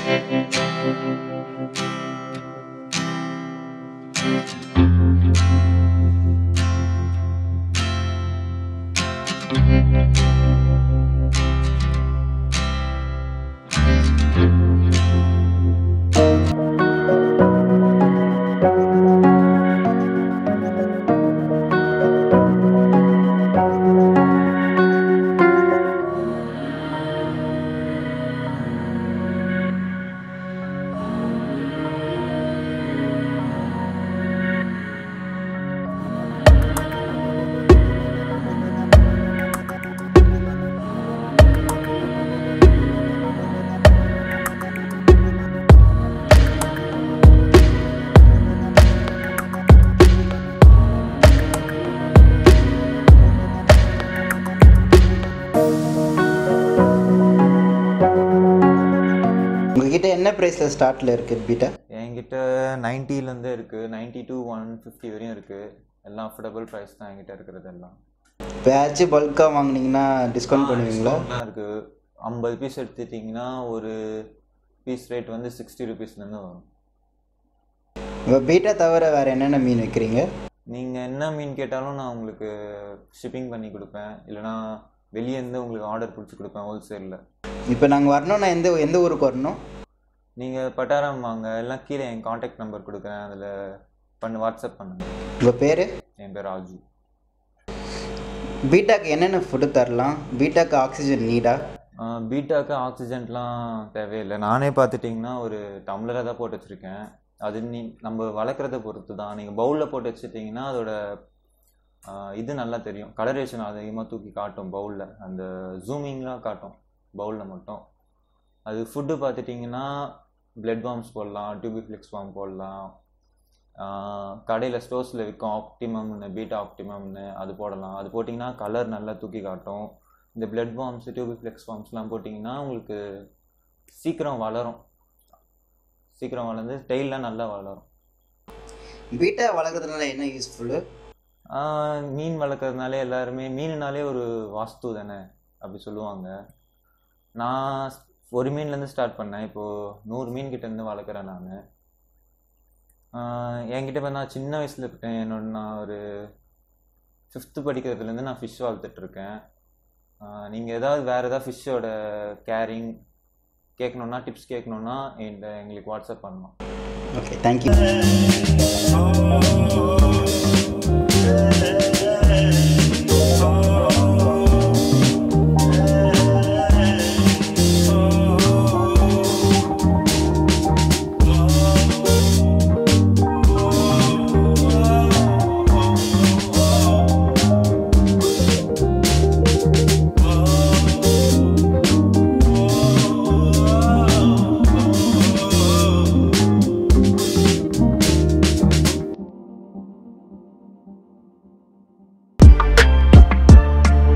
உங்ககிட்ட என்ன ப்ரைஸில் ஸ்டார்ட்டில் இருக்குது பீட்டா என்கிட்ட நைன்ட்டிலேருந்து இருக்குது நைன்ட்டி டூ ஒன் ஃபிஃப்டி வரையும் இருக்குது எல்லாம் அஃபோர்டபுள் ப்ரைஸ் தான் என்கிட்ட இருக்கிறது எல்லாம் இப்போ ஏதாச்சும் பல்காக வாங்குனீங்கன்னா டிஸ்கவுண்ட் பண்ணுவீங்களா டிஸ்கவுண்ட்லாம் இருக்குது ஐம்பது பீஸ் எடுத்துட்டிங்கன்னா ஒரு பீஸ் ரேட் வந்து சிக்ஸ்டி ருபீஸ்லேருந்து வரும் இப்போ பீட்டா தவிர வேறு என்னென்ன மீன் வைக்கிறீங்க நீங்கள் என்ன மீன் கேட்டாலும் நான் உங்களுக்கு ஷிப்பிங் பண்ணி கொடுப்பேன் இல்லைனா வெளியேருந்து உங்களுக்கு ஆர்டர் பிடிச்சி கொடுப்பேன் ஹோல்சேலில் இப்போ நாங்கள் வரணும்னா எந்த எந்த ஊருக்கு வரணும் நீங்கள் பட்டாரம் வாங்க எல்லாம் கீழே என் காண்டாக்ட் நம்பர் கொடுக்குறேன் அதில் பண்ணு வாட்ஸ்அப் பண்ணுங்க உங்கள் பேர் என் பேர் ராஜு பீட்டாக்கு என்னென்ன ஃபுட்டு தரலாம் பீட்டாக்கு ஆக்சிஜன் நீடா ஆஹ் பீட்டாக்கு ஆக்சிஜன்லாம் தேவையில்லை நானே பார்த்துட்டிங்கன்னா ஒரு டம்ளரை தான் போட்டு வச்சுருக்கேன் அது நீ நம்ம வளர்க்குறத பொறுத்து தான் நீங்கள் பவுலில் போட்டு வச்சுட்டிங்கன்னா அதோட ஆஹ் இது நல்லா தெரியும் கலரேஷன் அதிகமாக தூக்கி காட்டும் பவுலில் அந்த ஜூமிங்லாம் காட்டும் பவுலில் மட்டும் அது ஃபுட்டு பார்த்துட்டிங்கன்னா பிளட் பாம்ஸ் போடலாம் டியூபிஃப்ளிக்ஸ் பாம் போடலாம் கடையில் ஸ்டோர்ஸில் விற்கும் ஆப்டிமம்னு பீட்டா ஆப்டிமம்னு அது போடலாம் அது போட்டிங்கன்னா கலர் நல்லா தூக்கி காட்டும் இந்த பிளட் பாம்ஸ் டியூபிஃப்ளெக்ஸ் பாம்ஸ்லாம் போட்டிங்கன்னா உங்களுக்கு சீக்கிரம் வளரும் சீக்கிரம் வளர்ந்து டெய்லாம் நல்லா வளரும் பீட்டா வளர்க்குறதுனால என்ன யூஸ்ஃபுல்லு ஆஹ் மீன் வளர்க்குறதுனாலே எல்லாருமே மீனுனாலே ஒரு வாஸ்து தானே அப்படி சொல்லுவாங்க நான் ஒரு மீன்லேருந்து ஸ்டார்ட் பண்ணேன் இப்போது நூறு மீன் கிட்ட இருந்து வளர்க்குறேன் நான் என்கிட்ட இப்போ நான் சின்ன வயசில் இருக்கேன் என்னோட நான் ஒரு ஃபிஃப்த்து படிக்கிறதுலேருந்து நான் ஃபிஷ் வளர்த்துட்ருக்கேன் நீங்கள் ஏதாவது வேறு ஏதாவது ஃபிஷ்ஷோட கேரிங் கேட்கணுன்னா டிப்ஸ் கேட்கணுன்னா என்கிட்ட எங்களுக்கு வாட்ஸ்அப் பண்ணலாம் ஓகே தேங்க்யூ